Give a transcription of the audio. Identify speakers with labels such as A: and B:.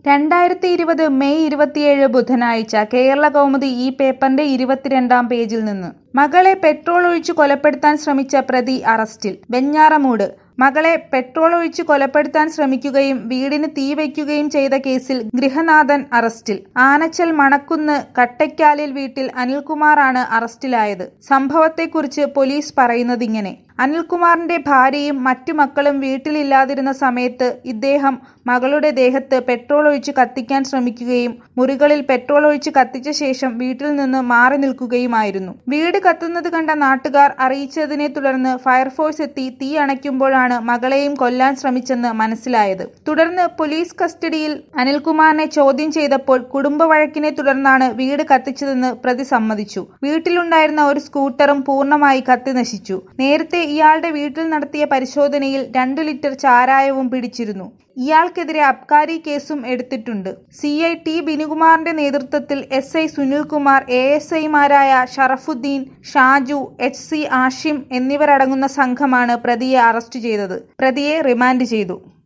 A: രണ്ടായിരത്തി ഇരുപത് മെയ് ഇരുപത്തിയേഴ് ബുധനാഴ്ച കേരള കൗമുദി ഈ പേപ്പറിന്റെ ഇരുപത്തിരണ്ടാം പേജിൽ നിന്ന് മകളെ പെട്രോൾ ഒഴിച്ചു കൊലപ്പെടുത്താൻ ശ്രമിച്ച പ്രതി അറസ്റ്റിൽ വെഞ്ഞാറമൂട് മകളെ പെട്രോൾ ഒഴിച്ചു കൊലപ്പെടുത്താൻ ശ്രമിക്കുകയും വീടിന് തീവയ്ക്കുകയും ചെയ്ത കേസിൽ ഗൃഹനാഥൻ അറസ്റ്റിൽ ആനച്ചൽ മണക്കുന്ന് കട്ടയ്ക്കാലിൽ വീട്ടിൽ അനിൽകുമാറാണ് അറസ്റ്റിലായത് സംഭവത്തെക്കുറിച്ച് പോലീസ് പറയുന്നതിങ്ങനെ അനിൽകുമാറിന്റെ ഭാര്യയും മറ്റു മക്കളും വീട്ടിലില്ലാതിരുന്ന സമയത്ത് ഇദ്ദേഹം മകളുടെ ദേഹത്ത് പെട്രോൾ ഒഴിച്ച് കത്തിക്കാൻ ശ്രമിക്കുകയും മുറികളിൽ പെട്രോൾ ഒഴിച്ച് കത്തിച്ച ശേഷം വീട്ടിൽ നിന്ന് മാറി നിൽക്കുകയുമായിരുന്നു വീട് കത്തുന്നത് കണ്ട നാട്ടുകാർ അറിയിച്ചതിനെ തുടർന്ന് ഫയർഫോഴ്സ് എത്തി തീ അണയ്ക്കുമ്പോഴാണ് മകളെയും കൊല്ലാൻ ശ്രമിച്ചെന്ന് മനസ്സിലായത് തുടർന്ന് പോലീസ് കസ്റ്റഡിയിൽ അനിൽകുമാറിനെ ചോദ്യം ചെയ്തപ്പോൾ കുടുംബ വഴക്കിനെ തുടർന്നാണ് വീട് കത്തിച്ചതെന്ന് പ്രതി സമ്മതിച്ചു വീട്ടിലുണ്ടായിരുന്ന ഒരു സ്കൂട്ടറും പൂർണ്ണമായി കത്തി നശിച്ചു നേരത്തെ ഇയാളുടെ വീട്ടിൽ നടത്തിയ പരിശോധനയിൽ രണ്ടു ലിറ്റർ ചാരായവും പിടിച്ചിരുന്നു ഇയാൾക്കെതിരെ അബ്കാരി കേസും എടുത്തിട്ടുണ്ട് സി ഐ ടി ബിനുകുമാറിന്റെ നേതൃത്വത്തിൽ S I Sunilkumar A S ഐമാരായ ഷറഫുദ്ദീൻ ഷാജു എച്ച് സി ആഷിം എന്നിവരടങ്ങുന്ന സംഘമാണ് പ്രതിയെ അറസ്റ്റ് ചെയ്തത് പ്രതിയെ റിമാൻഡ് ചെയ്തു